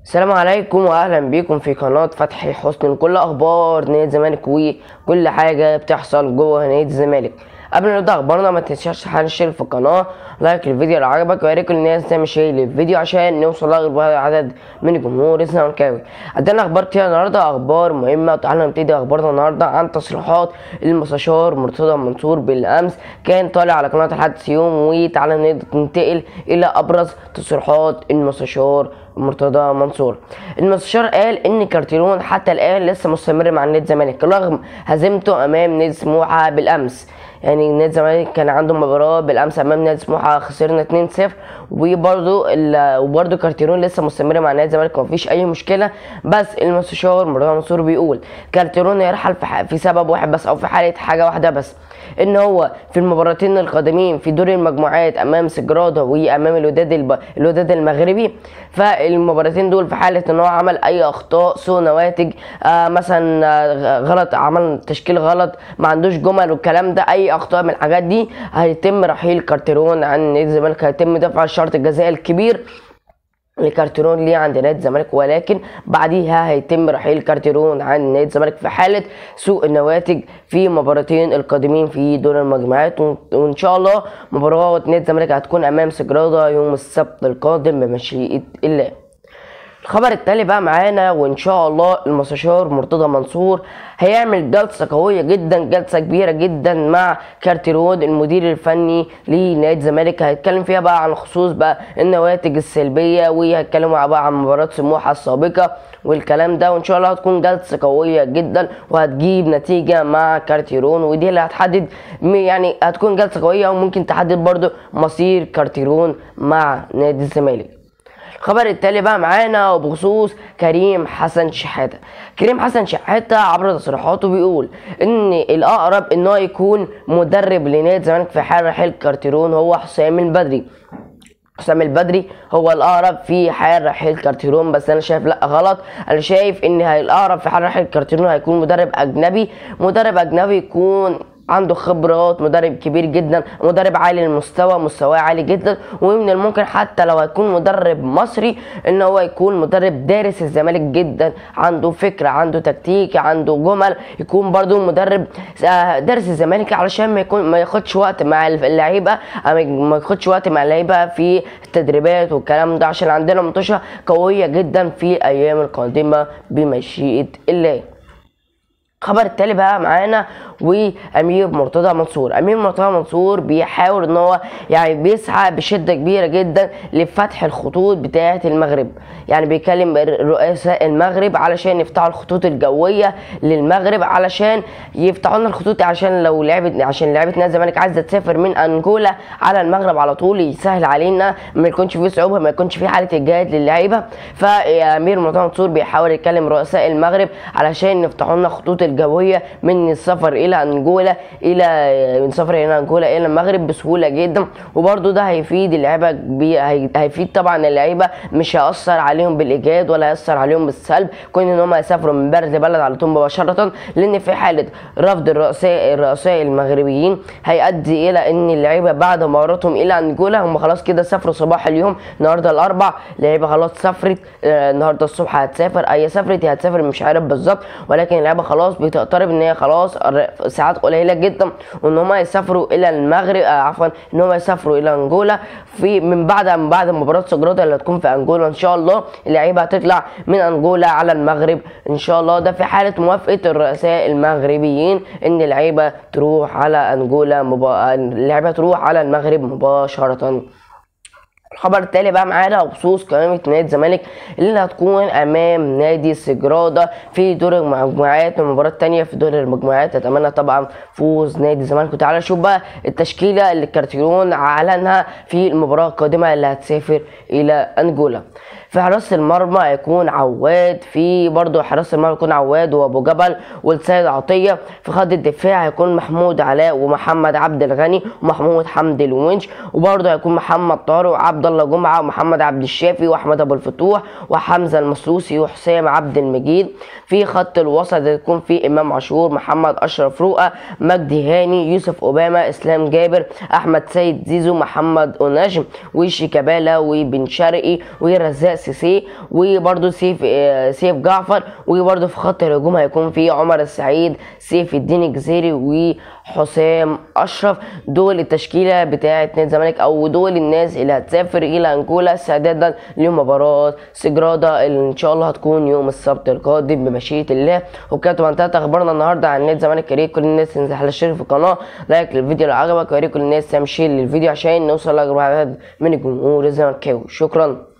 السلام عليكم واهلا بيكم في قناه فتحي حسني كل اخبار نادي الزمالك وكل حاجه بتحصل جوه نادي الزمالك قبل ما نبدا اخبارنا ما تنساش تشترك في القناه لايك الفيديو لو عجبك ويا ريت كل الناس تعمل شير للفيديو عشان نوصل لاكبر عدد من الجمهور الزملكاوي عندنا اخبار كتير النهارده اخبار مهمه تعالوا نبتدي اخبارنا النهارده عن تصريحات المستشار مرتضى منصور بالامس كان طالع على قناه الحدث يوم وتعالى ننتقل الى ابرز تصريحات المستشار مرتضى منصور المستشار قال ان كارتيرون حتى الان لسه مستمر مع نادي الزمالك رغم هزيمته امام نادي سموحه بالامس يعني نادي الزمالك كان عنده مباراه بالامس امام نادي سموحه خسرنا 2-0 وبرده وبرده كارتيرون لسه مستمر مع نادي الزمالك مفيش اي مشكله بس المستشار مرتضى منصور بيقول كارتيرون يرحل في, في سبب واحد بس او في حاله حاجه واحده بس ان هو في المباراتين القادمين في دور المجموعات امام سجراده وامام الوداد الب... الوداد المغربي فالمباراتين دول في حاله ان هو عمل اي اخطاء سوء نواتج آه مثلا آه غلط عمل تشكيل غلط ما عندوش جمل والكلام ده اي اخطاء من الحاجات دي هيتم رحيل كارتيرون عن نادي الزمالك هيتم دفع الشرط الجزائي الكبير لكارتيرون ليه عند نادي الزمالك ولكن بعديها هيتم رحيل كارتيرون عن نادي الزمالك في حاله سوء النواتج في مباراتين القادمين في دور المجموعات وان شاء الله مباراه نادي الزمالك هتكون امام سجراده يوم السبت القادم بمشيئه الله الخبر التالي بقى معانا وان شاء الله المستشار مرتضى منصور هيعمل جلسه قويه جدا جلسه كبيره جدا مع كارتيرون المدير الفني لنادي الزمالك هيتكلم فيها بقى عن خصوص بقى النواتج السلبيه وهيتكلموا بقى عن مباراه سموحه السابقه والكلام ده وان شاء الله هتكون جلسه قويه جدا وهتجيب نتيجه مع كارتيرون ودي اللي هتحدد يعني هتكون جلسه قويه وممكن تحدد برضو مصير كارتيرون مع نادي الزمالك الخبر التالي بقى معانا وبخصوص كريم حسن شحاته كريم حسن شحاته عبر تصريحاته بيقول ان الاقرب ان هو يكون مدرب لنادي الزمالك في حال رحيل كارتيرون هو حسام البدري حسام البدري هو الاقرب في حال رحيل كارتيرون بس انا شايف لا غلط انا شايف ان الاقرب في حال رحيل كارتيرون هيكون مدرب اجنبي مدرب اجنبي يكون عنده خبرات مدرب كبير جدا مدرب عالي المستوى مستواه عالي جدا ومن الممكن حتى لو هيكون مدرب مصري ان هو يكون مدرب دارس الزمالك جدا عنده فكره عنده تكتيك عنده جمل يكون برضو مدرب دارس الزمالك علشان ما يكون ما ياخدش وقت مع اللعيبه ما ياخدش وقت مع اللعيبه في التدريبات والكلام ده عشان عندنا منتشره قويه جدا في الايام القادمه بمشيئه الله الخبر التالي بقى معانا وامير مرتضى منصور امير مرتضى منصور بيحاول ان هو يعني بيسعى بشده كبيره جدا لفتح الخطوط بتاعه المغرب يعني بيكلم رؤساء المغرب علشان يفتحوا الخطوط الجويه للمغرب علشان يفتحوا لنا الخطوط عشان لو لعبه عشان لعبه نادي الزمالك عايزه تسافر من انجولا على المغرب على طول يسهل علينا ما يكونش فيه صعوبه ما يكونش فيه حاله اجهاد للعيبه فامير مرتضى منصور بيحاول يكلم رؤساء المغرب علشان يفتحوا لنا خطوط الجويه من السفر الى انجولا الى من سفر الى انجولا الى المغرب بسهوله جدا وبرده ده هيفيد اللعيبه هيفيد طبعا اللعيبه مش هيأثر عليهم بالايجاد ولا هيأثر عليهم بالسلب كون ان هم يسافروا من بلد لبلد على طول مباشره لان في حاله رفض الرؤساء الرؤساء المغربيين هيؤدي الى ان اللعيبه بعد مباراتهم الى انجولا هم خلاص كده سافروا صباح اليوم النهارده الاربع اللعيبه خلاص سافرت النهارده الصبح هتسافر اي سافرت هي هتسافر مش عارف بالظبط ولكن اللعيبه خلاص بتقترب ان هي خلاص ساعات قليله جدا وان هم يسافروا الى المغرب آه عفوا ان هم يسافروا الى انجولا في من بعد من بعد مباراه سجراده اللي هتكون في انجولا ان شاء الله اللعيبه هتطلع من انجولا على المغرب ان شاء الله ده في حاله موافقه الرؤساء المغربيين ان اللعيبه تروح على انجولا مبا... اللعيبه تروح على المغرب مباشره الخبر التالي بقى معانا بخصوص قائمة نادي الزمالك اللي هتكون أمام نادي سجرادة في دور المجموعات المباراة التانية في دور المجموعات أتمنى طبعا فوز نادي الزمالك وتعالى نشوف بقى التشكيلة اللي كارتيرون أعلنها في المباراة القادمة اللي هتسافر إلى أنجولا في حراسة المرمى هيكون عواد في برضه حراسة المرمى هيكون عواد وابو جبل والسيد عطية في خط الدفاع هيكون محمود علاء ومحمد عبد الغني ومحمود حمدي الونش وبرضه هيكون محمد طارق وعبد الله جمعة ومحمد عبد الشافي واحمد ابو الفتوح وحمزة المسلوسي وحسام عبد المجيد في خط الوسط هيكون في امام عاشور محمد اشرف رؤى مجدي هاني يوسف اوباما اسلام جابر احمد سيد زيزو محمد اوناجم وشيكابالا وبن شرقي ورزاق السيسي وبرده سيف آه، سيف جعفر وبرده في خط الهجوم هيكون في عمر السعيد سيف الدين الجزيري وحسام اشرف دول التشكيله بتاعه نادي الزمالك او دول الناس اللي هتسافر الى انجولا استعدادا لمباراه سجرادا اللي ان شاء الله هتكون يوم السبت القادم بمشيئه الله وكانت طبعا انتهت اخبارنا النهارده عن نادي الزمالك يا ريت كل الناس تنزل على الشير في القناه لايك للفيديو لو عجبك ويا ريت كل الناس تعمل شير للفيديو عشان نوصل لاكبر عدد من الجمهور الزملكاوي شكرا